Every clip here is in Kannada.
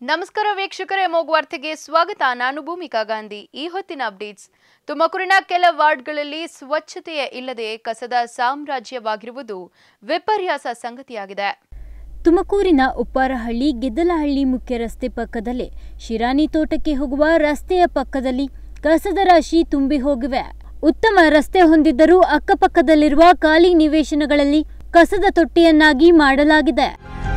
ನಮಸ್ಕಾರ ವೀಕ್ಷಕರೇ ಮೋಗ್ ವಾರ್ತೆಗೆ ಸ್ವಾಗತ ನಾನು ಭೂಮಿಕಾ ಗಾಂಧಿ ಈ ಹೊತ್ತಿನ ಅಪ್ಡೇಟ್ಸ್ ತುಮಕೂರಿನ ಕೆಲ ವಾರ್ಡ್ಗಳಲ್ಲಿ ಸ್ವಚ್ಛತೆಯೇ ಇಲ್ಲದೆ ಕಸದ ಸಾಮ್ರಾಜ್ಯವಾಗಿರುವುದು ವಿಪರ್ಯಾಸ ಸಂಗತಿಯಾಗಿದೆ ತುಮಕೂರಿನ ಉಪ್ಪಾರಹಳ್ಳಿ ಗೆದ್ದಲಹಳ್ಳಿ ಮುಖ್ಯ ರಸ್ತೆ ಪಕ್ಕದಲ್ಲೇ ಶಿರಾನಿ ತೋಟಕ್ಕೆ ಹೋಗುವ ರಸ್ತೆಯ ಪಕ್ಕದಲ್ಲಿ ಕಸದ ರಾಶಿ ತುಂಬಿ ಹೋಗಿವೆ ಉತ್ತಮ ರಸ್ತೆ ಹೊಂದಿದ್ದರೂ ಅಕ್ಕಪಕ್ಕದಲ್ಲಿರುವ ಖಾಲಿ ನಿವೇಶನಗಳಲ್ಲಿ ಕಸದ ತೊಟ್ಟಿಯನ್ನಾಗಿ ಮಾಡಲಾಗಿದೆ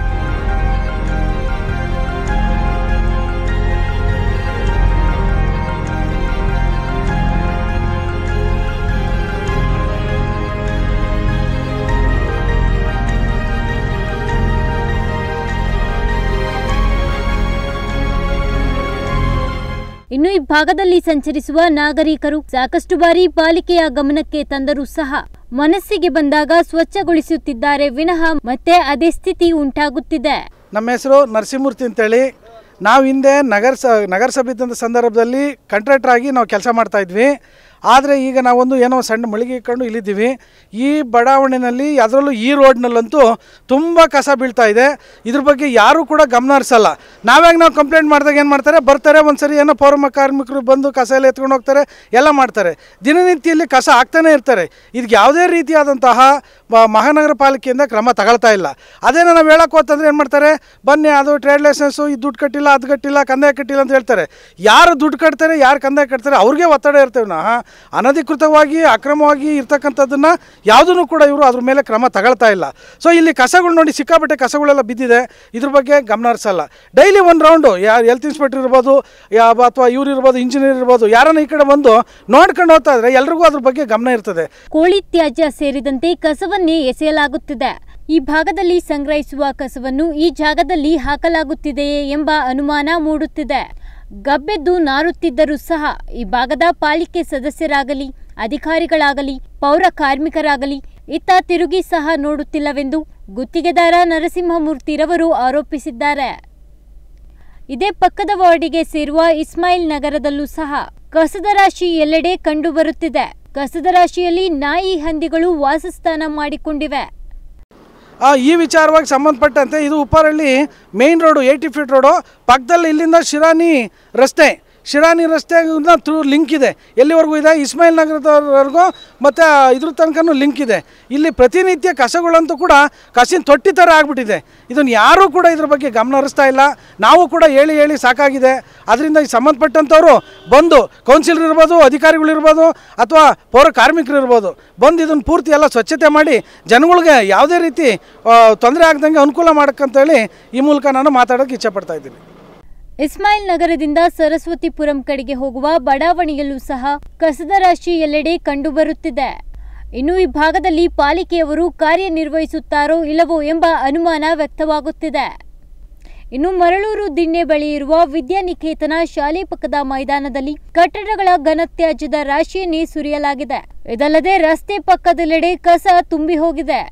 ಇನ್ನು ಈ ಭಾಗದಲ್ಲಿ ಸಂಚರಿಸುವ ನಾಗರಿಕರು ಸಾಕಷ್ಟು ಬಾರಿ ಪಾಲಿಕೆಯ ಗಮನಕ್ಕೆ ತಂದರೂ ಸಹ ಮನಸ್ಸಿಗೆ ಬಂದಾಗ ಸ್ವಚ್ಛಗೊಳಿಸುತ್ತಿದ್ದಾರೆ ವಿನಃ ಮತ್ತೆ ಅದೇ ಸ್ಥಿತಿ ಉಂಟಾಗುತ್ತಿದೆ ನಮ್ಮ ಹೆಸರು ನರಸಿಂಹಮೂರ್ತಿ ಅಂತೇಳಿ ನಾವು ಹಿಂದೆ ನಗರ ಸ ನಗರಸಭೆ ಇದ್ದಂಥ ಸಂದರ್ಭದಲ್ಲಿ ಕಾಂಟ್ರಾಕ್ಟರ್ ಆಗಿ ನಾವು ಕೆಲಸ ಮಾಡ್ತಾಯಿದ್ವಿ ಆದರೆ ಈಗ ನಾವೊಂದು ಏನೋ ಸಣ್ಣ ಮಳಿಗೆ ಇಟ್ಕೊಂಡು ಇಲ್ಲಿದ್ದೀವಿ ಈ ಬಡಾವಣೆಯಲ್ಲಿ ಅದರಲ್ಲೂ ಈ ರೋಡ್ನಲ್ಲಂತೂ ತುಂಬ ಕಸ ಬೀಳ್ತಾ ಇದೆ ಇದ್ರ ಬಗ್ಗೆ ಯಾರೂ ಕೂಡ ಗಮನ ಹರಿಸಲ್ಲ ನಾವ್ಯಾಗ ನಾವು ಕಂಪ್ಲೇಂಟ್ ಮಾಡಿದಾಗ ಏನು ಮಾಡ್ತಾರೆ ಬರ್ತಾರೆ ಒಂದು ಸರಿ ಏನೋ ಪೌರ ಕಾರ್ಮಿಕರು ಬಂದು ಕಸ ಎಲ್ಲ ಎತ್ಕೊಂಡು ಹೋಗ್ತಾರೆ ಎಲ್ಲ ಮಾಡ್ತಾರೆ ದಿನನಿತ್ಯಲ್ಲಿ ಕಸ ಹಾಕ್ತಾನೆ ಇರ್ತಾರೆ ಇದಕ್ಕೆ ಯಾವುದೇ ರೀತಿಯಾದಂತಹ ಮ- ಮಹಾನಗರ ಪಾಲಿಕೆಯಿಂದ ಕ್ರಮ ತಗೊಳ್ತಾ ಇಲ್ಲ ಅದೇನೋ ನಾವು ಹೇಳಕ್ಕೆ ಹೋತಂದ್ರೆ ಏನು ಮಾಡ್ತಾರೆ ಬನ್ನಿ ಅದು ಟ್ರೇಡ್ ಲೈಸೆನ್ಸು ಇದು ದುಡ್ಡು ಕಟ್ಟಿಲ್ಲ ಅದು ಕಟ್ಟಿಲ್ಲ ಕಂದಾಯ ಕಟ್ಟಿಲ್ಲ ಅಂತ ಹೇಳ್ತಾರೆ ಯಾರು ದುಡ್ಡು ಕಟ್ತಾರೆ ಯಾರು ಕಂದಾಯ ಕಟ್ತಾರೆ ಅವ್ರಿಗೆ ಒತ್ತಡ ಇರ್ತೇವೆ ನಾ ಅನಧಿಕೃತವಾಗಿ ಅಕ್ರಮವಾಗಿ ಇರ್ತಕ್ಕಂಥದ್ದನ್ನು ಯಾವುದನ್ನು ಕೂಡ ಇವರು ಅದ್ರ ಮೇಲೆ ಕ್ರಮ ತಗೊಳ್ತಾ ಇಲ್ಲ ಸೊ ಇಲ್ಲಿ ಕಸಗಳು ನೋಡಿ ಸಿಕ್ಕಾಪಟ್ಟೆ ಕಸಗಳೆಲ್ಲ ಬಿದ್ದಿದೆ ಇದ್ರ ಬಗ್ಗೆ ಗಮನ ಹರಿಸಲ್ಲ ಡೈಲಿ ಒಂದು ರೌಂಡು ಯಾರು ಹೆಲ್ತ್ ಇನ್ಸ್ಪೆಕ್ಟರ್ ಇರ್ಬೋದು ಯಾ ಅಥವಾ ಇವ್ರು ಇರ್ಬೋದು ಇಂಜಿನಿಯರ್ ಇರ್ಬೋದು ಯಾರನ್ನ ಈ ಕಡೆ ಬಂದು ನೋಡ್ಕೊಂಡು ಹೋಗ್ತಾ ಇದ್ರೆ ಎಲ್ರಿಗೂ ಅದ್ರ ಬಗ್ಗೆ ಗಮನ ಇರ್ತದೆ ಕೋಳಿ ತ್ಯಾಜ್ಯ ಸೇರಿದಂತೆ ಕಸವನ್ನೇ ಎಸೆಯಲಾಗುತ್ತಿದೆ ಈ ಭಾಗದಲ್ಲಿ ಸಂಗ್ರಹಿಸುವ ಕಸವನ್ನು ಈ ಜಾಗದಲ್ಲಿ ಹಾಕಲಾಗುತ್ತಿದೆಯೇ ಎಂಬ ಅನುಮಾನ ಮೂಡುತ್ತಿದೆ ಗಬ್ಬೆದ್ದು ನಾರುತ್ತಿದ್ದರೂ ಸಹ ಈ ಭಾಗದ ಪಾಲಿಕೆ ಸದಸ್ಯರಾಗಲಿ ಅಧಿಕಾರಿಗಳಾಗಲಿ ಪೌರ ಕಾರ್ಮಿಕರಾಗಲಿ ಇತ್ತ ತಿರುಗಿ ಸಹ ನೋಡುತ್ತಿಲ್ಲವೆಂದು ಗುತ್ತಿಗೆದಾರ ನರಸಿಂಹಮೂರ್ತಿರವರು ಆರೋಪಿಸಿದ್ದಾರೆ ಇದೇ ಪಕ್ಕದ ವಾರ್ಡಿಗೆ ಸೇರುವ ಇಸ್ಮಾಯಿಲ್ ನಗರದಲ್ಲೂ ಸಹ ಕಸದ ರಾಶಿ ಎಲ್ಲೆಡೆ ಕಂಡುಬರುತ್ತಿದೆ ಕಸದ ರಾಶಿಯಲ್ಲಿ ನಾಯಿ ಹಂದಿಗಳು ವಾಸಸ್ಥಾನ ಮಾಡಿಕೊಂಡಿವೆ ಆ, ಈ ವಿಚಾರವಾಗಿ ಸಂಬಂಧಪಟ್ಟಂತೆ ಇದು Upparahalli main road eighty feet road ಪಕ್ಕದಲ್ಲಿ ಇಲ್ಲಿಂದ ಶಿರಾನಿ ರಸ್ತೆ ಶಿರಾನಿ ರಸ್ತೆ ಥ್ರೂ ಲಿಂಕ್ ಇದೆ ಎಲ್ಲಿವರೆಗೂ ಇದೆ ಇಸ್ಮಾಯಿಲ್ ನಗರದವರೆಗೂ ಮತ್ತು ಇದ್ರ ತನಕನೂ ಲಿಂಕ್ ಇದೆ ಇಲ್ಲಿ ಪ್ರತಿನಿತ್ಯ ಕಸಗಳಂತೂ ಕೂಡ ಕಸಿನ ತೊಟ್ಟಿ ಥರ ಆಗಿಬಿಟ್ಟಿದೆ ಇದನ್ನು ಯಾರೂ ಕೂಡ ಇದ್ರ ಬಗ್ಗೆ ಗಮನ ಹರಿಸ್ತಾ ಇಲ್ಲ ನಾವು ಕೂಡ ಹೇಳಿ ಹೇಳಿ ಸಾಕಾಗಿದೆ ಅದರಿಂದ ಈ ಸಂಬಂಧಪಟ್ಟಂಥವ್ರು ಬಂದು ಕೌನ್ಸಿಲರ್ ಇರ್ಬೋದು ಅಧಿಕಾರಿಗಳಿರ್ಬೋದು ಅಥವಾ ಪೌರ ಕಾರ್ಮಿಕರು ಇರ್ಬೋದು ಬಂದು ಇದನ್ನು ಪೂರ್ತಿ ಎಲ್ಲ ಸ್ವಚ್ಛತೆ ಮಾಡಿ ಜನಗಳಿಗೆ ಯಾವುದೇ ರೀತಿ ತೊಂದರೆ ಆಗದಂಗೆ ಅನುಕೂಲ ಮಾಡಕ್ಕಂತೇಳಿ ಈ ಮೂಲಕ ನಾನು ಮಾತಾಡೋಕ್ಕೆ ಇಚ್ಛೆಪಡ್ತಾ ಇದ್ದೀನಿ ಇಸ್ಮಾಯಿಲ್ ನಗರದಿಂದ ಸರಸ್ವತಿಪುರಂ ಕಡೆಗೆ ಹೋಗುವ ಬಡಾವಣೆಯಲ್ಲೂ ಸಹ ಕಸದ ರಾಶಿ ಎಲ್ಲೆಡೆ ಕಂಡುಬರುತ್ತಿದೆ ಇನ್ನು ಈ ಭಾಗದಲ್ಲಿ ಪಾಲಿಕೆಯವರು ಕಾರ್ಯನಿರ್ವಹಿಸುತ್ತಾರೋ ಇಲ್ಲವೋ ಎಂಬ ಅನುಮಾನ ವ್ಯಕ್ತವಾಗುತ್ತಿದೆ ಇನ್ನು ಮರಳೂರು ದಿಣ್ಣೆ ಬಳಿ ಇರುವ ವಿದ್ಯಾನಿಕೇತನ ಶಾಲೆ ಪಕ್ಕದ ಮೈದಾನದಲ್ಲಿ ಕಟ್ಟಡಗಳ ಘನತ್ಯಾಜ್ಯದ ರಾಶಿಯನ್ನೇ ಸುರಿಯಲಾಗಿದೆ ಇದಲ್ಲದೆ ರಸ್ತೆ ಪಕ್ಕದೆಲ್ಲೆಡೆ ಕಸ ತುಂಬಿ ಹೋಗಿದೆ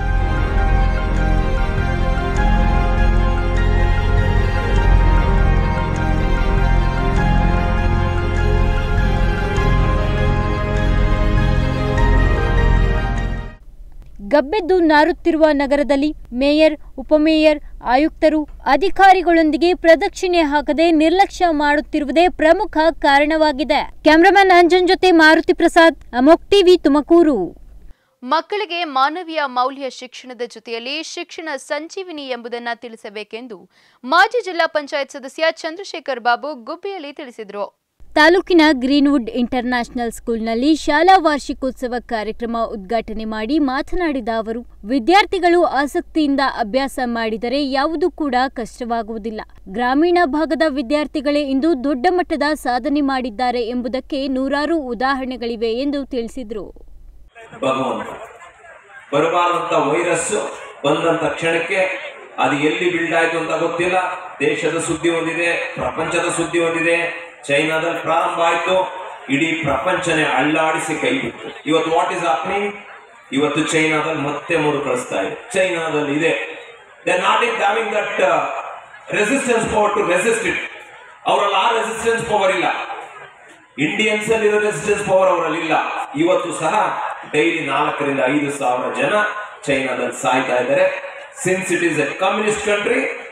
ಗಬ್ಬೆದ್ದು ನಾರುತ್ತಿರುವ ನಗರದಲ್ಲಿ ಮೇಯರ್ ಉಪಮೇಯರ್ ಆಯುಕ್ತರು ಅಧಿಕಾರಿಗಳೊಂದಿಗೆ ಪ್ರದಕ್ಷಿಣೆ ಹಾಕದೆ ನಿರ್ಲಕ್ಷ್ಯ ಮಾಡುತ್ತಿರುವುದೇ ಪ್ರಮುಖ ಕಾರಣವಾಗಿದೆ ಕ್ಯಾಮರಾಮನ್ ಅಂಜನ್ ಜೊತೆ ಮಾರುತಿ ಪ್ರಸಾದ್ ಅಮೋಕ್ ಟಿವಿ ತುಮಕೂರು ಮಕ್ಕಳಿಗೆ ಮಾನವೀಯ ಮೌಲ್ಯ ಶಿಕ್ಷಣದ ಜೊತೆಯಲ್ಲಿ ಶಿಕ್ಷಣ ಸಂಜೀವಿನಿ ಎಂಬುದನ್ನು ತಿಳಿಸಬೇಕೆಂದು ಮಾಜಿ ಜಿಲ್ಲಾ ಪಂಚಾಯತ್ ಸದಸ್ಯ ಚಂದ್ರಶೇಖರ್ ಬಾಬು ಗುಬ್ಬಿಯಲ್ಲಿ ತಿಳಿಸಿದರು ತಾಲೂಕಿನ ಗ್ರೀನ್ವುಡ್ ಇಂಟರ್ನ್ಯಾಷನಲ್ ಸ್ಕೂಲ್ನಲ್ಲಿ ಶಾಲಾ ವಾರ್ಷಿಕೋತ್ಸವ ಕಾರ್ಯಕ್ರಮ ಉದ್ಘಾಟನೆ ಮಾಡಿ ಮಾತನಾಡಿದ ಅವರು ವಿದ್ಯಾರ್ಥಿಗಳು ಆಸಕ್ತಿಯಿಂದ ಅಭ್ಯಾಸ ಮಾಡಿದರೆ ಯಾವುದೂ ಕೂಡ ಕಷ್ಟವಾಗುವುದಿಲ್ಲ ಗ್ರಾಮೀಣ ಭಾಗದ ವಿದ್ಯಾರ್ಥಿಗಳೇ ಇಂದು ದೊಡ್ಡ ಮಟ್ಟದ ಸಾಧನೆ ಮಾಡಿದ್ದಾರೆ ಎಂಬುದಕ್ಕೆ ನೂರಾರು ಉದಾಹರಣೆಗಳಿವೆ ಎಂದು ತಿಳಿಸಿದರು ಭಗವಂತ ಬರಬಾರದಂತ ವೈರಸ್ ಬಂದಂತ ಕ್ಷಣಕ್ಕೆ ಅದು ಎಲ್ಲಿ ಬಿಲ್ಡ್ ಆಯ್ತು ಅಂತ ಗೊತ್ತಿಲ್ಲ ದೇಶದ ಸುದ್ದಿ ಹೊಂದಿದೆ ಪ್ರಪಂಚದ ಸುದ್ದಿ ಹೊಂದಿದೆ ಚೈನಾದಲ್ಲಿ ಪ್ರಾರಂಭ ಆಯ್ತು ಇಡೀ ಪ್ರಪಂಚನೇ ಅಳ್ಳಾಡಿಸಿ ಕೈ ಬಿಟ್ಟು ಇವತ್ತು ವಾಟ್ ಇಸ್ ಹ್ಯಾಪನಿಂಗ್ ಇವತ್ತು ಚೈನಾದಲ್ಲಿ ಮತ್ತೆ ಮರುಕಳಿಸ್ತಾ ಇದೆ ಚೈನಾದಲ್ಲಿ ಇದೆ they not it having that resistance power to resist it ಅವರಲ್ಲಿ ಆ ರೆಸಿಸ್ಟೆನ್ಸ್ ಪವರ್ ಇಲ್ಲ ಇಂಡಿಯನ್ಸ್ ಅಲ್ಲಿ ರೆಸಿಸ್ಟೆನ್ಸ್ ಪವರ್ ಅವರಲ್ಲಿ ಇಲ್ಲ ಇವತ್ತು ಸಹ ಡೈಲಿ ನಾಲ್ಕರಿಂದ ಐದು ಸಾವಿರ ಜನ ಚೈನಾದಲ್ಲಿ ಸಾಯ್ತಾ ಇದ್ದಾರೆ since it is a communist country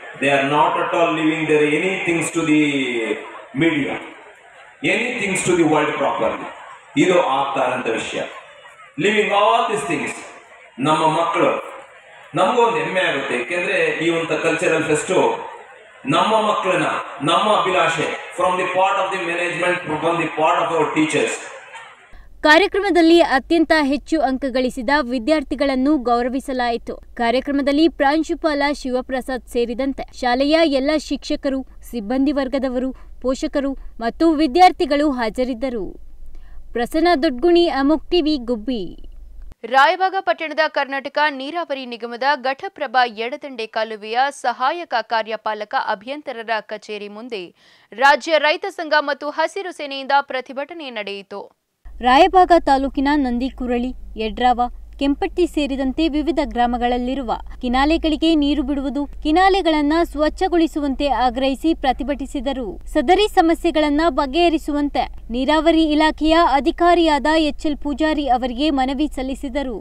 they are not at all living there any things to the media any things to the world properly ಇದು ಆಗ್ತಾ ಇರೋಂಥ ವಿಷಯ ಲಿವಿಂಗ್ ಆಲ್ ದಿಸ್ ಥಿಂಗ್ಸ್ ನಮ್ಮ ಮಕ್ಕಳು ನಮಗೂ ಒಂದು ಹೆಮ್ಮೆ ಆಗುತ್ತೆ ಏಕೆಂದ್ರೆ ಈ ಒಂದು ಕಲ್ಚರಲ್ ಫೆಸ್ಟು ನಮ್ಮ ಮಕ್ಕಳನ್ನ ನಮ್ಮ ಅಭಿಲಾಷೆ from the part of the management from the part of our teachers ಕಾರ್ಯಕ್ರಮದಲ್ಲಿ ಅತ್ಯಂತ ಹೆಚ್ಚು ಅಂಕ ಗಳಿಸಿದ ವಿದ್ಯಾರ್ಥಿಗಳನ್ನು ಗೌರವಿಸಲಾಯಿತು ಕಾರ್ಯಕ್ರಮದಲ್ಲಿ ಪ್ರಾಂಶುಪಾಲ ಶಿವಪ್ರಸಾದ್ ಸೇರಿದಂತೆ ಶಾಲೆಯ ಎಲ್ಲ ಶಿಕ್ಷಕರು ಸಿಬ್ಬಂದಿ ವರ್ಗದವರು ಪೋಷಕರು ಮತ್ತು ವಿದ್ಯಾರ್ಥಿಗಳು ಹಾಜರಿದ್ದರು ಪ್ರಸನ್ನ ದೊಡ್ಗುಣಿ ಅಮುಕ್ ಟಿವಿ ಗುಬ್ಬಿ ರಾಯಬಾಗ ಪಟ್ಟಣದ ಕರ್ನಾಟಕ ನೀರಾವರಿ ನಿಗಮದ ಘಟಪ್ರಭಾ ಎಡದಂಡೆ ಕಾಲುವೆಯ ಸಹಾಯಕ ಕಾರ್ಯಪಾಲಕ ಅಭಿಯಂತರರ ಕಚೇರಿ ಮುಂದೆ ರಾಜ್ಯ ರೈತ ಸಂಘ ಮತ್ತು ಹಸಿರು ಸೇನೆಯಿಂದ ಪ್ರತಿಭಟನೆ ನಡೆಯಿತು ರಾಯಬಾಗ ತಾಲೂಕಿನ ನಂದಿಕುರಳಿ ಯಡ್ರಾವ ಕೆಂಪಟ್ಟಿ ಸೇರಿದಂತೆ ವಿವಿಧ ಗ್ರಾಮಗಳಲ್ಲಿರುವ ಕಿನಾಲೆಗಳಿಗೆ ನೀರು ಬಿಡುವುದು ಕಿನಾಲೆಗಳನ್ನ ಸ್ವಚ್ಛಗೊಳಿಸುವಂತೆ ಆಗ್ರಹಿಸಿ ಪ್ರತಿಭಟಿಸಿದರು ಸದರಿ ಸಮಸ್ಯೆಗಳನ್ನ ಬಗೆಹರಿಸುವಂತೆ ನೀರಾವರಿ ಇಲಾಖೆಯ ಅಧಿಕಾರಿಯಾದ ಎಚ್ಎಲ್ ಪೂಜಾರಿ ಅವರಿಗೆ ಮನವಿ ಸಲ್ಲಿಸಿದರು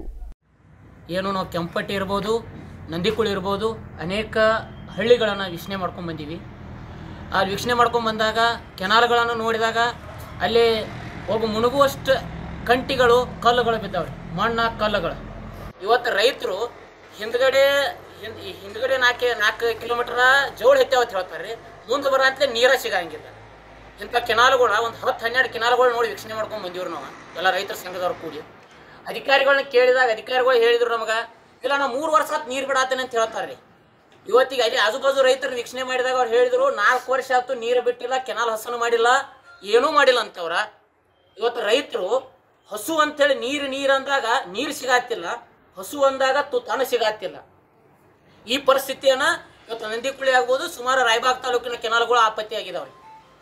ಏನು ನಾವು ಕೆಂಪಟ್ಟಿ ಇರ್ಬೋದು ನಂದಿಕುಳಿ ಇರ್ಬೋದು ಅನೇಕ ಹಳ್ಳಿಗಳನ್ನು ವೀಕ್ಷಣೆ ಮಾಡ್ಕೊಂಡು ಬಂದೀವಿ ಆ ವೀಕ್ಷಣೆ ಮಾಡ್ಕೊಂಡು ಬಂದಾಗ ಕೆನಾಲ್ಗಳನ್ನು ನೋಡಿದಾಗ ಅಲ್ಲಿ ಒಬ್ಬ ಮುಳುಗುವಷ್ಟು ಕಂಟಿಗಳು ಕಲ್ಲುಗಳು ಬಿದ್ದಾವೆ ಮಣ್ಣ ಕಲ್ಲುಗಳು ಇವತ್ತು ರೈತರು ಹಿಂದ್ಗಡೆ ಹಿಂದ್ ಈ ಹಿಂದ್ಗಡೆ ನಾಲ್ಕು ನಾಲ್ಕು ಕಿಲೋಮೀಟರ್ ಜೋಳ ಹೆಚ್ಚಾವ ಅಂತ ಹೇಳ್ತಾರೆ ರೀ ಮುಂದೆ ಬರಂತಲೇ ನೀರ ಸಿಗಂಗಿಲ್ಲ ಇಂಥ ಕೆನಾಲ್ಗಳ ಒಂದು ಹತ್ತು ಹನ್ನೆರಡು ಕೆನಾಲ್ಗಳು ನೋಡಿ ವೀಕ್ಷಣೆ ಮಾಡ್ಕೊಂಡು ಬಂದೀವ್ರಿ ನಾವು ಎಲ್ಲ ರೈತರ ಸಂಘದವ್ರು ಕೂಡಿ ಅಧಿಕಾರಿಗಳನ್ನ ಕೇಳಿದಾಗ ಅಧಿಕಾರಿಗಳು ಹೇಳಿದ್ರು ನಮಗೆ ಇಲ್ಲ ನಾವು ಮೂರು ವರ್ಷ ಆತು ನೀರು ಬಿಡಾತೇನೆ ಅಂತ ಹೇಳ್ತಾರೆ ರೀ ಇವತ್ತಿಗೆ ಅಲ್ಲಿ ಆಜು ಬಾಜು ರೈತರು ವೀಕ್ಷಣೆ ಮಾಡಿದಾಗ ಅವ್ರು ಹೇಳಿದ್ರು ನಾಲ್ಕು ವರ್ಷ ಆಯ್ತು ನೀರು ಬಿಟ್ಟಿಲ್ಲ ಕೆನಾಲ್ ಹಸನು ಮಾಡಿಲ್ಲ ಏನೂ ಮಾಡಿಲ್ಲ ಅಂತವ್ರ ಇವತ್ತು ರೈತರು ಹಸು ಅಂತೇಳಿ ನೀರು ನೀರು ಅಂದಾಗ ನೀರು ಸಿಗಾತಿಲ್ಲ ಹಸು ಅಂದಾಗ ತುತ್ತಾನ ಸಿಗಾತಿಲ್ಲ ಈ ಪರಿಸ್ಥಿತಿಯನ್ನ ಇವತ್ತು ನಂದಿಕುಳಿ ಆಗ್ಬೋದು ಸುಮಾರು ರಾಯಬಾಗ್ ತಾಲೂಕಿನ ಕೆನಾಲ್ಗಳು ಆಪತ್ತಿ ಆಗಿದಾವ್ರಿ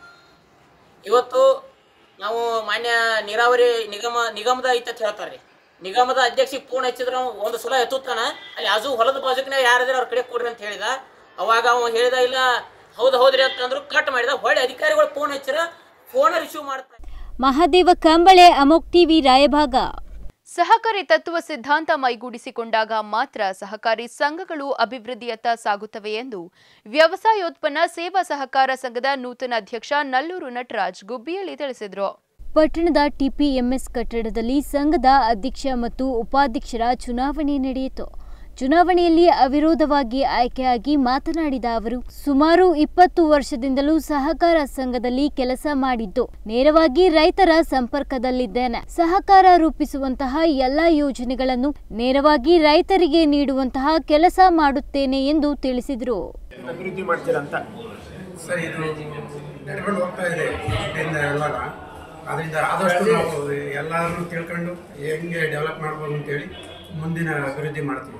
ಇವತ್ತು ನಾವು ಮಾನ್ಯ ನೀರಾವರಿ ನಿಗಮ ನಿಗಮದ ಐತೆ ಅಂತ ಹೇಳ್ತಾರೆ ರೀ ನಿಗಮದ ಅಧ್ಯಕ್ಷಿಗೆ ಫೋನ್ ಹಚ್ಚಿದ್ರೆ ಅವ ಒಂದು ಸಲ ಎತ್ತುತ್ತಾನ ಅಲ್ಲಿ ಆಜು ಹೊಲದ ಬಾಜುಕಿನ ಯಾರಿದ್ರೆ ಅವ್ರ ಕಡೆ ಕೊಡ್ರಿ ಅಂತ ಹೇಳಿದ ಅವಾಗ ಅವ ಹೇಳಿದ ಇಲ್ಲ ಹೌದು ಹೌದ್ರಿ ಅಂತಂದ್ರು ಕಟ್ ಮಾಡಿದ ಹೊಳ್ಳಿ ಅಧಿಕಾರಿಗಳು ಫೋನ್ ಹಚ್ಚಿರ ಫೋನ್ ರಿಸೀವ್ ಮಾಡ್ತಾರೆ ಮಹಾದೇವ ಕಾಂಬಳೆ ಅಮೋಕ್ ಟಿವಿ ರಾಯಭಾಗ ಸಹಕಾರಿ ತತ್ವ ಸಿದ್ಧಾಂತ ಮೈಗೂಡಿಸಿಕೊಂಡಾಗ ಮಾತ್ರ ಸಹಕಾರಿ ಸಂಘಗಳು ಅಭಿವೃದ್ಧಿಯತ್ತ ಸಾಗುತ್ತವೆ ಎಂದು ವ್ಯವಸಾಯೋತ್ಪನ್ನ ಸೇವಾ ಸಹಕಾರ ಸಂಘದ ನೂತನ ಅಧ್ಯಕ್ಷ ನಲ್ಲೂರು ನಟರಾಜ್ ಗುಬ್ಬಿಯಲ್ಲಿ ತಿಳಿಸಿದರು ಪಟ್ಟಣದ ಟಿಪಿಎಂಎಸ್ ಕಟ್ಟಡದಲ್ಲಿ ಸಂಘದ ಅಧ್ಯಕ್ಷ ಮತ್ತು ಉಪಾಧ್ಯಕ್ಷರ ಚುನಾವಣೆ ನಡೆಯಿತು ಚುನಾವಣೆಯಲ್ಲಿ ಅವಿರೋಧವಾಗಿ ಆಯ್ಕೆಯಾಗಿ ಮಾತನಾಡಿದ ಅವರು ಸುಮಾರು ಇಪ್ಪತ್ತು ವರ್ಷದಿಂದಲೂ ಸಹಕಾರ ಸಂಘದಲ್ಲಿ ಕೆಲಸ ಮಾಡಿದ್ದು ನೇರವಾಗಿ ರೈತರ ಸಂಪರ್ಕದಲ್ಲಿದ್ದೇನೆ ಸಹಕಾರ ರೂಪಿಸುವಂತಹ ಎಲ್ಲ ಯೋಜನೆಗಳನ್ನು ನೇರವಾಗಿ ರೈತರಿಗೆ ನೀಡುವಂತಹ ಕೆಲಸ ಮಾಡುತ್ತೇನೆ ಎಂದು ತಿಳಿಸಿದರು ಅಭಿವೃದ್ಧಿ ಮಾಡ್ತೀರಾ ಅಂತ ಸರ್ ಇದು ನಡ್ಕೊಂಡು ಹೋಗ್ತಾ ಇದೆ ಇಂದ ಇವಾಗ ಅದರಿಂದ ಆದಷ್ಟು ನಾವು ಎಲ್ಲರನ್ನೂ ತಿಳ್ಕೊಂಡು ಹೆಂಗೆ ಡೆವಲಪ್ ಮಾಡ್ಬೋದು ಅಂತೇಳಿ ಮುಂದಿನ ಅಭಿವೃದ್ಧಿ ಮಾಡ್ತೀವಿ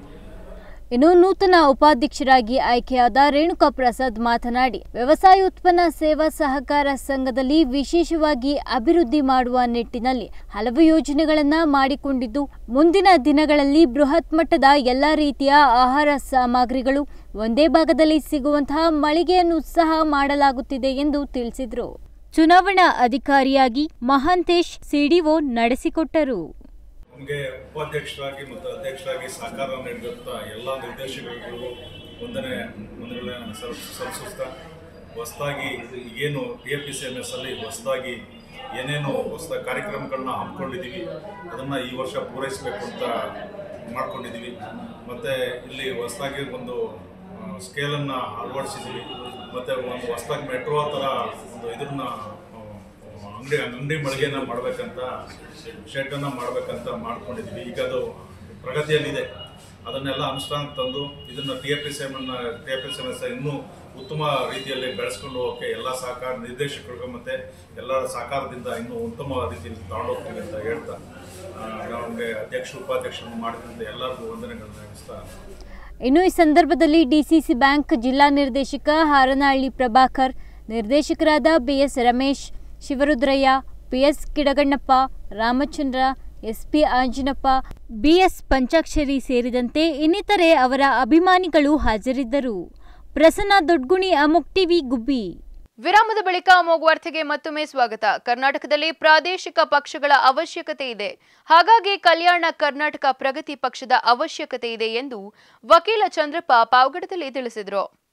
ಇನ್ನು ನೂತನ ಉಪಾಧ್ಯಕ್ಷರಾಗಿ ಆಯ್ಕೆಯಾದ ರೇಣುಕಾ ಪ್ರಸಾದ್ ಮಾತನಾಡಿ ವ್ಯವಸಾಯೋತ್ಪನ್ನ ಸೇವಾ ಸಹಕಾರ ಸಂಘದಲ್ಲಿ ವಿಶೇಷವಾಗಿ ಅಭಿವೃದ್ಧಿ ಮಾಡುವ ನಿಟ್ಟಿನಲ್ಲಿ ಹಲವು ಯೋಜನೆಗಳನ್ನ ಮಾಡಿಕೊಂಡಿದ್ದು ಮುಂದಿನ ದಿನಗಳಲ್ಲಿ ಬೃಹತ್ ಮಟ್ಟದ ಎಲ್ಲಾ ರೀತಿಯ ಆಹಾರ ಸಾಮಗ್ರಿಗಳು ಒಂದೇ ಭಾಗದಲ್ಲಿ ಸಿಗುವಂತಹ ಮಳಿಗೆಯನ್ನು ಸಹ ಮಾಡಲಾಗುತ್ತಿದೆ ಎಂದು ತಿಳಿಸಿದರು ಚುನಾವಣಾ ಅಧಿಕಾರಿಯಾಗಿ ಮಹಾಂತೇಶ್ ಸಿಡಿಒ ನಡೆಸಿಕೊಟ್ಟರು ನಮಗೆ ಉಪಾಧ್ಯಕ್ಷರಾಗಿ ಮತ್ತು ಅಧ್ಯಕ್ಷರಾಗಿ ಸಹಕಾರ ನೀಡಿದಂಥ ಎಲ್ಲ ನಿರ್ದೇಶಕರಿಗೂ ವಂದನೆ ವಂದನೆಗಳನ್ನು ಸಲ್ ಸಲ್ಲಿಸುತ್ತಾ ಹೊಸದಾಗಿ ಏನು T F P C M S ಅಲ್ಲಿ ಹೊಸದಾಗಿ ಏನೇನು ಹೊಸ ಕಾರ್ಯಕ್ರಮಗಳನ್ನ ಹಮ್ಮಿಕೊಂಡಿದ್ದೀವಿ ಅದನ್ನು ಈ ವರ್ಷ ಪೂರೈಸಬೇಕು ಅಂತ ಮಾಡ್ಕೊಂಡಿದ್ದೀವಿ ಮತ್ತು ಇಲ್ಲಿ ಹೊಸದಾಗಿ ಒಂದು ಸ್ಕೇಲನ್ನು ಅಳವಡಿಸಿದ್ದೀವಿ ಮತ್ತು ಒಂದು ಹೊಸದಾಗಿ ಮೆಟ್ರೋ ಥರ ಒಂದು ಇದನ್ನ ಅಂಗಡಿ ಅಂಗಡಿ ಮಳಿಗೆನ ಮಾಡಬೇಕಂತ ಶೆಡ್ಡನ್ನು ಮಾಡಬೇಕಂತ ಮಾಡ್ಕೊಂಡಿದ್ವಿ ಈಗ ಅದು ಪ್ರಗತಿಯಲ್ಲಿದೆ ಅದನ್ನೆಲ್ಲ ಅನುಷ್ಠಾನಕ್ಕೆ ತಂದು ಇದನ್ನು T F S M T F S M S ಇನ್ನೂ ಉತ್ತಮ ರೀತಿಯಲ್ಲಿ ಬೆಳೆಸ್ಕೊಂಡು ಹೋಗೋಕ್ಕೆ ಎಲ್ಲ ಸಹಕಾರ ನಿರ್ದೇಶಕರಿಗೂ ಮತ್ತು ಎಲ್ಲರ ಸಹಕಾರದಿಂದ ಇನ್ನೂ ಉತ್ತಮ ರೀತಿಯಲ್ಲಿ ತಗೊಂಡೋಗ್ತೀವಿ ಅಂತ ಹೇಳ್ತಾ ಆ, ನಮಗೆ ಅಧ್ಯಕ್ಷ ಉಪಾಧ್ಯಕ್ಷರನ್ನು ಮಾಡಿದಂಥ ಎಲ್ಲರಿಗೂ ವಂದನೆಗಳನ್ನು ನಡೆಸ್ತಾ ಇನ್ನು ಈ ಸಂದರ್ಭದಲ್ಲಿ ಡಿಸಿಸಿ ಬ್ಯಾಂಕ್ ಜಿಲ್ಲಾ ನಿರ್ದೇಶಕ ಹಾರನಹಳ್ಳಿ ಪ್ರಭಾಕರ್ ನಿರ್ದೇಶಕರಾದ BS Ramesh Shivarudraiah PS Kidaganappa Ramachandra SP Anjanappa BS Panchakshari ಸೇರಿದಂತೆ ಇನ್ನಿತರೆ ಅವರ ಅಭಿಮಾನಿಗಳು ಹಾಜರಿದ್ದರು ಪ್ರಸನ್ನ ದೊಡ್ಗುಣಿ ಅಮುಕ್ ಟಿವಿ ಗುಬ್ಬಿ ವಿರಾಮದ ಬಳಿಕ ಅಮೋಘ್ ವಾರ್ತೆಗೆ ಮತ್ತೊಮ್ಮೆ ಸ್ವಾಗತ ಕರ್ನಾಟಕದಲ್ಲಿ ಪ್ರಾದೇಶಿಕ ಪಕ್ಷಗಳ ಅವಶ್ಯಕತೆ ಇದೆ ಹಾಗಾಗಿ ಕಲ್ಯಾಣ ಕರ್ನಾಟಕ ಪ್ರಗತಿ ಪಕ್ಷದ ಅವಶ್ಯಕತೆ ಇದೆ ಎಂದು ವಕೀಲ ಚಂದ್ರಪ್ಪ ಪಾವಗಡದಲ್ಲಿ ತಿಳಿಸಿದರು